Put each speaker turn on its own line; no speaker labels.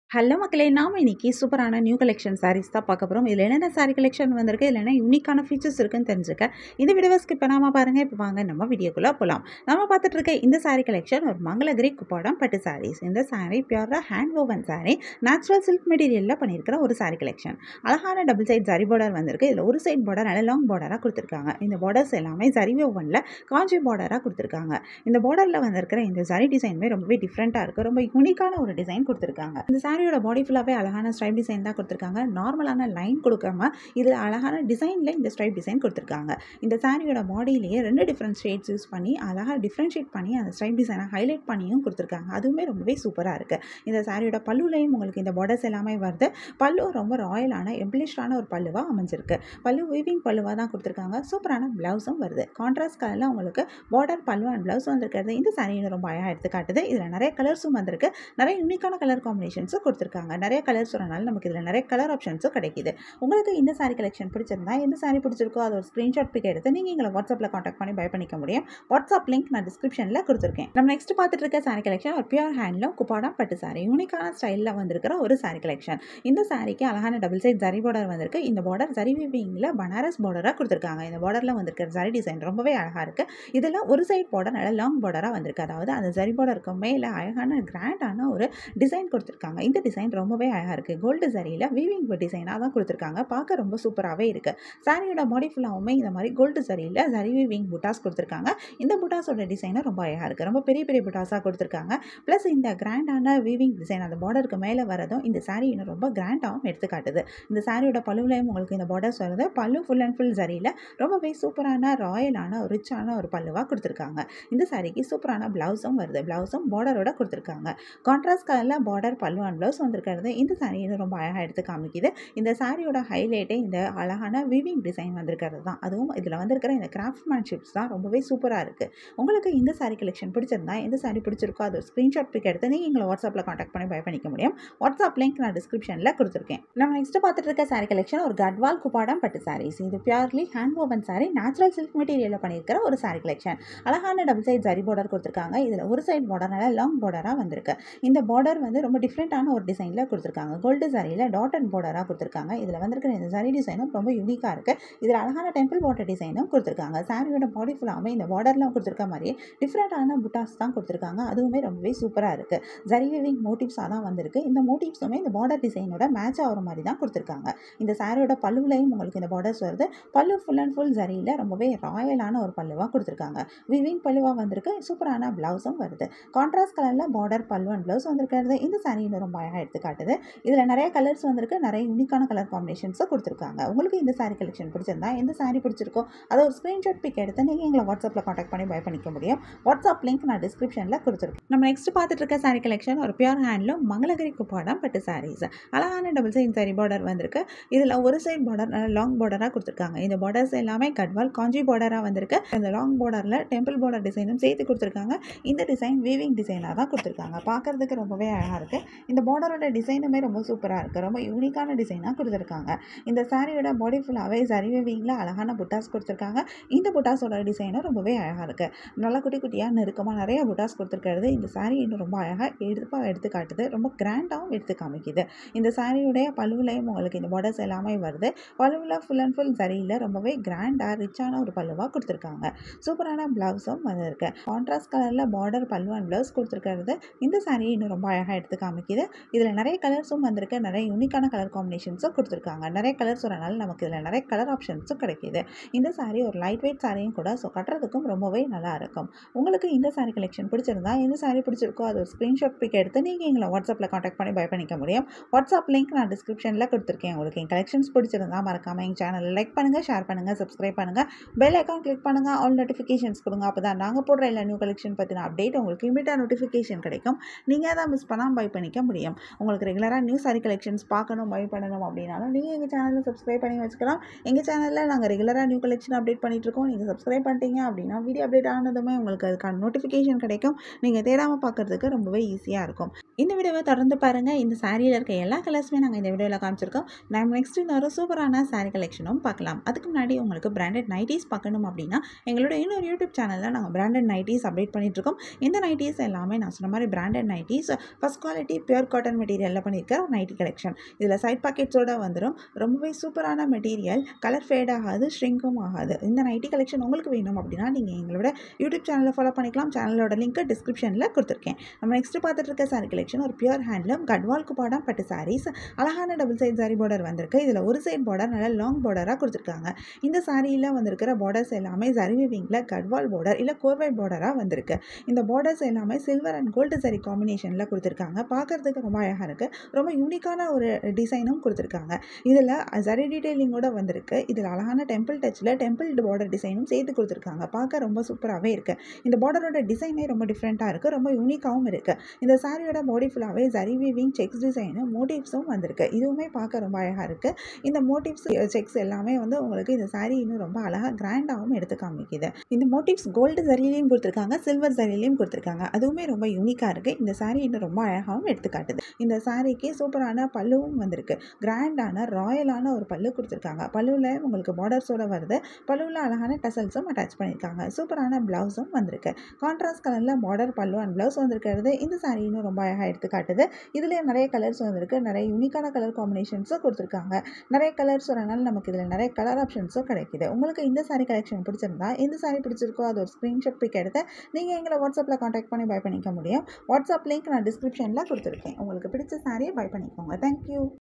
Hello மக்களே! நாம இன்னைக்கு சூப்பரான நியூ கலெக்ஷன் சாரீஸ் தான் பார்க்க போறோம். இதில என்னென்ன சாரி கலெக்ஷன் வந்திருக்கு, இதில என்ன யூனிக்கான ஃபீச்சர்ஸ் இருக்குன்னு தெரிஞ்சுக்க, இந்த வீடியோவ ஸ்கிப் பண்ணாம பாருங்க. இப்ப வாங்க நம்ம வீடியோக்குள்ள போலாம். நம்ம பார்த்துட்டு இருக்க இந்த சாரி கலெக்ஷன் ஒரு மங்களகிரி குப்பாடம் பட்டு சாரீஸ். இந்த சாரி பியூரா hand woven saree. Natural silk மெட்டீரியல்ல பண்ணியிருக்கிற ஒரு சாரி கலெக்ஷன். அழகான டபுள் சைட் ஜரி பார்டர் வந்திருக்கு. இதில ஒரு சைட் பார்டர் நல்ல லாங் பார்டரா குடுத்துருக்காங்க. இந்த பார்டர்ஸ் எல்லாமே ஜரி வோவன்ல காஞ்சி பார்டரா குடுத்துருக்காங்க. இந்த பார்டர்ல வந்திருக்கிற இந்த ஜரி டிசைனுமே ரொம்பவே டிஃப்ரெண்ட்டா இருக்கு. ரொம்ப யூனிக்கான ஒரு டிசைன் குடுத்துருக்காங்க. இந்த சாரியோட பாடி ஃபுல்லாவே அழகான ஸ்ட்ரைப் டிசைன் தான் குடுத்துருக்காங்க. நார்மலான லைன் கொடுக்காம, இதில அழகான டிசைன்ல இந்த ஸ்ட்ரைப் டிசைன் குடுத்துருக்காங்க. இந்த சாரியோட பாடியிலேயே 2 டிஃபரெண்ட் ஷேட்ஸ் யூஸ் பண்ணி, அழகா டிஃபரன்ஷியேட் பண்ணி அந்த ஸ்ட்ரைப் டிசைன ஹைலைட் பண்ணியும் குடுத்துருக்காங்க. அதுவுமே ரொம்பவே சூப்பரா இருக்கு. இந்த சாரியோட பல்லுலயும் உங்களுக்கு இந்த பார்டர்ஸ் எல்லாமே வருது. பல்லு ரொம்ப ராயலான எம்பிலிஷ்டான ஒரு பல்லுவா அமைஞ்சிருக்கு. பல்லு வீவிங் பல்லுவா தான் குடுத்துருக்காங்க. சூப்பரான பிளவுஸும் வருது. கான்ட்ராஸ்ட் கலர்ல உங்களுக்கு பார்டர் பல்லு அண்ட் பிளவுஸ் வந்திருக்கிறது இந்த சாரியை ரொம்ப அழகா எடுத்து காட்டுது. இதில நெறைய கலர்ஸும் வந்திருக்கு. நெறைய யூனிக்கான கலர் காம்பினேஷன்ஸும் குடுத்துருக்காங்க. நெறைய கலர்ஸ் வரனால நமக்கு இதில நெறைய கலர் ஆப்ஷன்ஸும் கிடைக்குது. உங்களுக்கு இந்த சாரி கலெக்ஷன் பிடிச்சிருந்தா, எந்த சாரி பிடிச்சிருக்கோ அத ஒரு ஸ்கிரீன்ஷாட் பிக் எடுத்து நீங்க எங்கள WhatsAppல கான்டாக்ட் பண்ணி பை பண்ணிக்க முடியும். WhatsApp லிங்க் நான் டிஸ்கிரிப்ஷன்ல குடுத்துருக்கேன். நம்ம நெக்ஸ்ட் பார்த்துட்டு இருக்க சாரி கலெக்ஷன் ஒரு பியூர் ஹேண்ட்லூம் குப்பாடம் பட்டு சாரி. யூனிக்கான ஸ்டைல்ல வந்திருக்கிற ஒரு சாரி கலெக்ஷன். இந்த சாரிக்கு அழகான டபுள் சைட் ஜரி பார்டர் வந்திருக்கு. இந்த பார்டர் ஜரி வீவிங்ல பனாரஸ் பார்டரா குடுத்துருக்காங்க. இந்த பார்டர்ல வந்திருக்கிற ஜரி டிசைன் ரொம்பவே அழகா இருக்கு. இதில ஒரு சைட் பார்டர் நல்ல லாங் பார்டரா வந்திருக்கு. அதாவது அந்த ஜரி பார்டருக்கு மேல அழகான கிராண்டான ஒரு டிசைன் குடுத்துருக்காங்க. இந்த டிசைன் ரொம்பவே அழகா இருக்கு. கோல்டு ஜரியில வீவிங் டிசைனா தான் குடுத்துருக்காங்க. பார்க்க ரொம்ப சூப்பராவே இருக்கு. சாரியோட பாடி ஃபுல்லாவுமே இந்த மாரி கோல்டு ஜரியில ஜரி வீவிங் புட்டாஸ் குடுத்துருக்காங்க. இந்த புட்டாஸோட டிசைனும் ரொம்ப அழகா இருக்கு. ரொம்ப பெரிய பெரிய புட்டாஸா குடுத்துருக்காங்க. பிளஸ் இந்த கிராண்டான வீவிங் டிசைன் அந்த பார்டருக்கு மேல வரதும் இந்த சாரி இன்னும் ரொம்ப கிராண்டாவும் எடுத்து காட்டுது. இந்த சாரியோட பல்லுலயும் உங்களுக்கு இந்த பார்டர்ஸ் வருது. பல்லு ஃபுல் அண்ட் ஃபுல் ஜரியில ரொம்பவே சூப்பரான ராயலான ஒரு ரிச்சான ஒரு பல்லுவா குடுத்துருக்காங்க. இந்த சாரிக்கு சூப்பரான பிளவுஸும் வருது. பிளவுஸும் பார்டரோட குடுத்துருக்காங்க. கான்ட்ராஸ்ட் கலர்ல பார்டர் பல்லு அண்ட் பிளவுஸ் வந்திருக்கிறது இந்த சாரி இன்னும் ரொம்ப அழகா எடுத்து காமிக்குது. இந்த சாரியோட ஹைலைட்டே இந்த அழகான வீவிங் டிசைன் வந்திருக்கிறது தான். அதுவும் இதில வந்திருக்கிற இந்த கிராஃப்ட்மேன்ஷிப்ஸ் தான் ரொம்பவே சூப்பரா இருக்கு. உங்களுக்கு இந்த சாரி கலெக்ஷன் பிடிச்சிருந்தா, எந்த சாரி பிடிச்சிருக்கோ அத ஒரு ஸ்கிரீன்ஷாட் பிக் எடுத்து நீங்க எங்கள WhatsAppல கான்டாக்ட் பண்ணி பை பண்ணிக்க முடியும். WhatsApp லிங்க் நான் டிஸ்கிரிப்ஷன்ல குடுத்துருக்கேன். நம்ம நெக்ஸ்ட் பார்த்துட்டு இருக்க சாரி கலெக்ஷன் ஒரு கட்வால் குப்பாடம் பட்டு சாரீஸ். இது purely hand woven saree. Natural silk மெட்டீரியல்ல பண்ணியிருக்கிற ஒரு சாரி கலெக்ஷன். அழகான டபுள் சைட் ஜரி பார்டர் குடுத்துருக்காங்க. இதில ஒரு சைட் பார்டர் நல்ல லாங் பார்டரா வந்திருக்கு. இந்த பார்டர் வந்து ரொம்ப டிஃப்ரெண்ட்டான ஒரு டிசைன்ல குடுத்துருக்காங்க. கோல்டு ஜரியில டாட்டட் பார்டரா குடுத்துருக்காங்க. இதில வந்திருக்கிற இந்த ஜரி டிசைனும் ரொம்ப யூனிக்கா இருக்கு. இதில அழகான டெம்பிள் பார்டர் டிசைனும் குடுத்துருக்காங்க. சாரியோட பாடி ஃபுல்லாவுமே இந்த பார்டர்ல குடுத்துருக்க மாரியே டிஃப்ரெண்ட்டான புட்டாஸ் தான் குடுத்துருக்காங்க. அதுவுமே ரொம்பவே சூப்பரா இருக்கு. ஜரி வீவிங் மோட்டிவ்ஸா தான் வந்திருக்கு. இந்த மோட்டிவ்ஸுமே இந்த பார்டர் டிசைனோட மேட்ச் ஆகுற மாரி தான் குடுத்துருக்காங்க. இந்த சாரியோட பல்லுலயும் உங்களுக்கு இந்த பார்டர்ஸ் வருது. பல்லு ஃபுல் அண்ட் ஃபுல் ஜரியில ரொம்பவே ராயலான ஒரு பல்லுவா குடுத்துருக்காங்க. வீவிங் பல்லுவா வந்திருக்கு. சூப்பரான பிளவுஸும் வருது. கான்ட்ராஸ்ட் கலர்ல பார்டர் பல்லு அண்ட் பிளவுஸ் வந்திருக்கிறது இந்த சாரி இன்னும் ரொம்ப அழகா எடுத்து காட்டுது. இதில நெறைய கலர்ஸ் வந்திருக்கு. நெறைய யூனிக்கான கலர் காம்பினேஷன்ஸும் குடுத்துருக்காங்க. உங்களுக்கு இந்த சாரி கலெக்ஷன் பிடிச்சிருந்தா, எந்த சாரி பிடிச்சிருக்கோ அத ஒரு ஸ்கிரீன்ஷாட் பிக் எடுத்து நீங்க எங்கள WhatsAppல கான்டாக்ட் பண்ணி பை பண்ணிக்க முடியும். WhatsApp லிங்க் நான் டிஸ்கிரிப்ஷன்ல குடுத்துருக்கேன். நம்ம நெக்ஸ்ட் பார்த்துட்டு இருக்க சாரி கலெக்ஷன் ஒரு பியூர் ஹேண்ட்லூம் மங்களகிரி குப்பாடம் பட்டு சாரீஸ். அழகான டபுள் சைட் ஜரி பார்டர் வந்திருக்கு. இதில ஒரு சைட் பார்டர் நல்ல லாங் பார்டரா குடுத்துருக்காங்க. இந்த பார்டர்ஸ் எல்லாமே கட்வால் காஞ்சி பார்டரா வந்திருக்கு. இந்த லாங் பார்டர்ல டெம்பிள் பார்டர் டிசைனும் சேர்த்து குடுத்துருக்காங்க. இந்த டிசைன் வீவிங் டிசைனா தான் குடுத்துருக்காங்க. பார்க்கறதுக்கு ரொம்பவே அழகா இருக்கு. இந்த பார்டரோட டிசைனுமே ரொம்ப சூப்பரா இருக்கு. ரொம்ப யூனிக்கான டிசைனா குடுத்துருக்காங்க. இந்த சாரியோட பாடி ஃபுல்லாவே ஜரி வீவிங்ல அழகான புட்டாஸ் குடுத்துருக்காங்க. இந்த புட்டாஸோட டிசைனும் ரொம்பவே அழகா இருக்கு. நல்லா குட்டி குட்டியா நெருக்கமா நெறைய புட்டாஸ் குடுத்துருக்கிறது இந்த சாரி இன்னும் ரொம்ப அழகா எடுப்பா எடுத்து காட்டுது. ரொம்ப கிராண்டாவும் எடுத்து காமிக்குது. இந்த சாரியுடைய பல்லுலயும் உங்களுக்கு இந்த பார்டர்ஸ் எல்லாமே வருது. பல்லுல ஃபுல் அண்ட் ஃபுல் ஜரியில ரொம்பவே கிராண்டா ரிச்சான ஒரு பல்லுவா குடுத்துருக்காங்க. சூப்பரான பிளவுஸும் வந்திருக்கு. கான்ட்ராஸ்ட் கலர்ல பார்டர் பல்லு அண்ட் பிளவுஸ் குடுத்துருக்கிறது இந்த சாரி இன்னும் ரொம்ப அழகா எடுத்து காமிக்குது. இதில நெறைய கலர்ஸும் வந்திருக்கு. நெறைய யூனிக்கான கலர் காம்பினேஷன்ஸும் குடுத்துருக்காங்க. நெறைய கலர்ஸ் வரனால நமக்கு இதில நெறைய கலர் ஆப்ஷன்ஸும் கிடைக்குது. இந்த சாரி ஒரு லைட் வெயிட் சாரியும் கூட. ஸோ கட்டுறதுக்கும் ரொம்பவே நல்லா இருக்கும். உங்களுக்கு இந்த சாரி கலெக்ஷன் பிடிச்சிருந்தா, எந்த சாரி பிடிச்சிருக்கோ அத ஒரு ஸ்கிரீன்ஷாட் பிக் எடுத்து நீங்க எங்கள WhatsAppல கான்டாக்ட் பண்ணி பை பண்ணிக்க முடியும். WhatsApp லிங்க் நான் டிஸ்கிரிப்ஷன்ல குடுத்துருக்கேன். உங்களுக்கு என் கலெக்ஷன்ஸ் பிடிச்சிருந்தா மறக்காம எங்க சேனல லைக் பண்ணுங்க, ஷேர் பண்ணுங்க, சப்ஸ்கிரைப் பண்ணுங்க. பெல் ஐகான் கிளிக் பண்ணுங்க. ஆல் நோட்டிஃபிகேஷன்ஸ் குடுங்க. அப்பதான் நாங்க போடுற எல்லா நியூ கலெக்ஷன் பத்தின அப்டேட் உங்களுக்கு இம்மீடியட்டா நோட்டிஃபிகேஷன் கிடைக்கும். நீங்க அத மிஸ் பண்ணாம பை பண்ணிக்க முடியும். உங்களுக்கு ரெகுலரா நியூ சாரி கலெக்ஷன்ஸ் பார்க்கணும், பை பண்ணணும் அப்படின்னாலும் நீங்க எங்க சேனல சப்ஸ்கிரைப் பண்ணி வச்சுக்கலாம். எங்க சேனல்ல நாங்க ரெகுலரா நியூ கலெக்ஷன் அப்டேட் பண்ணிட்டு இருக்கோம். நீங்க சப்ஸ்கிரைப் பண்ணிட்டீங்க அப்படின்னா, வீடியோ அப்டேட் ஆனதுமே உங்களுக்கு அதுக்கான நோட்டிஃபிகேஷன் கிடைக்கும். நீங்க தேடாம பார்க்கறதுக்கு ரொம்பவே ஈஸியா இருக்கும். இந்த வீடியோவ தொடர்ந்து பாருங்க. இந்த சாரியில இருக்க எல்லா கலர்ஸுமே நாங்க இந்த வீடியோல காமிச்சிருக்கோம். நம்ம நெக்ஸ்ட் இன்னொரு சூப்பரான சாரி கலெக்ஷனும் பார்க்கலாம். அதுக்கு முன்னாடி உங்களுக்கு பிராண்டட் நைட்டீஸ் பார்க்கணும் அப்படின்னா, எங்களோட இன்னொரு யூடியூப் சேனல்ல நாங்க பிராண்டட் நைட்டீஸ் அப்டேட் பண்ணிட்டு இருக்கோம். இந்த நைட்டீஸ் எல்லாமே நான் சொன்ன மாரி branded nighties. First quality, pure quality cotton மெட்டீரியலில் பண்ணியிருக்க ஒரு நைட்டி கலெக்ஷன் இதில் சைட் பாக்கெட்ஸோட வந்துடும் ரொம்பவே சூப்பரான மெட்டீரியல் கலர் ஃபேட் ஆகாது ஷ்ரிங்கும் ஆகாது இந்த நைட்டி கலெக்ஷன் உங்களுக்கு வேணும் அப்படின்னா நீங்கள் எங்களோட யூடியூப் சேனலை ஃபாலோ பண்ணிக்கலாம் சேனலோட லிங்க் டிஸ்கிரிப்ஷனில் கொடுத்துருக்கேன் நம்ம நெக்ஸ்ட் பார்த்துட்டு இருக்க சாரி கலெக்ஷன் ஒரு பியூர் ஹேண்ட்லூம் கட்வால் குப்பாடம் பட்டு சாரீஸ் அழகான டபுள் சைட் சாரி பார்டர் வந்திருக்கு இதில் ஒரு சைட் பார்டர் நல்லா லாங் பார்டராக கொடுத்துருக்காங்க இந்த சாரியில் வந்திருக்கிற பார்டர்ஸ் எல்லாமே சரி விவிங்கில் கட்வால் பார்டர் இல்லை கோர்வை பார்டராக வந்திருக்கு இந்த பார்டர்ஸ் எல்லாமே சில்வர் அண்ட் கோல்டு சரி காம்பினேஷனில் கொடுத்துருக்காங்க பார்க்குறதுக்கு ரொம்ப அழகாக இருக்குது ரொம்ப யூனிக்கான ஒரு டிசைனும் கொடுத்துருக்காங்க இதில் சரி டீட்டெயிலிங்கோட வந்திருக்கு இதில் அழகான டெம்பிள் டச்சில் டெம்பிள் பார்டர் டிசைனும் சேர்த்து கொடுத்துருக்காங்க பார்க்க ரொம்ப சூப்பராகவே இருக்குது இந்த பார்டரோட டிசைனே ரொம்ப டிஃப்ரெண்ட்டாக இருக்குது ரொம்ப யூனிக்காகவும் இருக்குது இந்த சாரியோட பாடி ஃபுல்லாகவே ஜரி வீவிங் செக்ஸ் டிசைனு மோட்டிவ்ஸும் வந்திருக்கு இதுவுமே பார்க்க ரொம்ப அழகாக இருக்குது இந்த மோட்டிவ்ஸ் செக்ஸ் எல்லாமே வந்து உங்களுக்கு இந்த சாரீ இன்னும் ரொம்ப அழகாக கிராண்டாகவும் எடுத்து காமிக்குது இந்த மோட்டிவ்ஸ் கோல்டு சரிலையும் கொடுத்துருக்காங்க சில்வர் சரிலையும் கொடுத்துருக்காங்க அதுவுமே ரொம்ப யூனிக்காக இருக்குது இந்த சாரீ இன்னும் ரொம்ப அழகாகவும் எடுத்து காட்டுது இந்த சாரீக்கு சூப்பரான பல்லுவும் வந்திருக்கு கிராண்டான ராயலான ஒரு பல்லு கொடுத்துருக்காங்க பல்லுவில் உங்களுக்கு பார்டர்ஸோட வருது பல்லுவில் அழகான டசல்ஸும் அட்டாச் பண்ணியிருக்காங்க சூப்பரான ப்ளவுஸும் வந்திருக்கு கான்ட்ராஸ்ட் கலரில் பார்டர் பல்லு அண்ட் ப்ளவுஸ் வந்திருக்கிறது இந்த சாரீ இன்னும் ரொம்ப அழகாக எடுத்து காட்டுது இதில் நிறைய கலர்ஸ் வந்திருக்கு நிறைய யூனிக்கான கலர் காம்பினேஷன்ஸும் கொடுத்துருக்காங்க நிறைய கலர்ஸ் வரனால நமக்கு இதில் நிறைய கலர் ஆப்ஷன்ஸும் கிடைக்குது உங்களுக்கு இந்த சாரீ கலெக்ஷன் பிடிச்சிருந்தா எந்த சாரீ பிடிச்சிருக்கோ அது ஒரு ஸ்க்ரீன்ஷாட் பிக் எடுத்து நீங்கள் எங்களை வாட்ஸ்அப்பில் காண்டாக்ட் பண்ணி பை பண்ணிக்க முடியும் வாட்ஸ்அப் லிங்க் நான் டிஸ்கிரிப்ஷனில் கொடுத்துருக்கேன் உங்களுக்கு பிடிச்ச சாரியை பை பண்ணிக்கோங்க தேங்க்யூ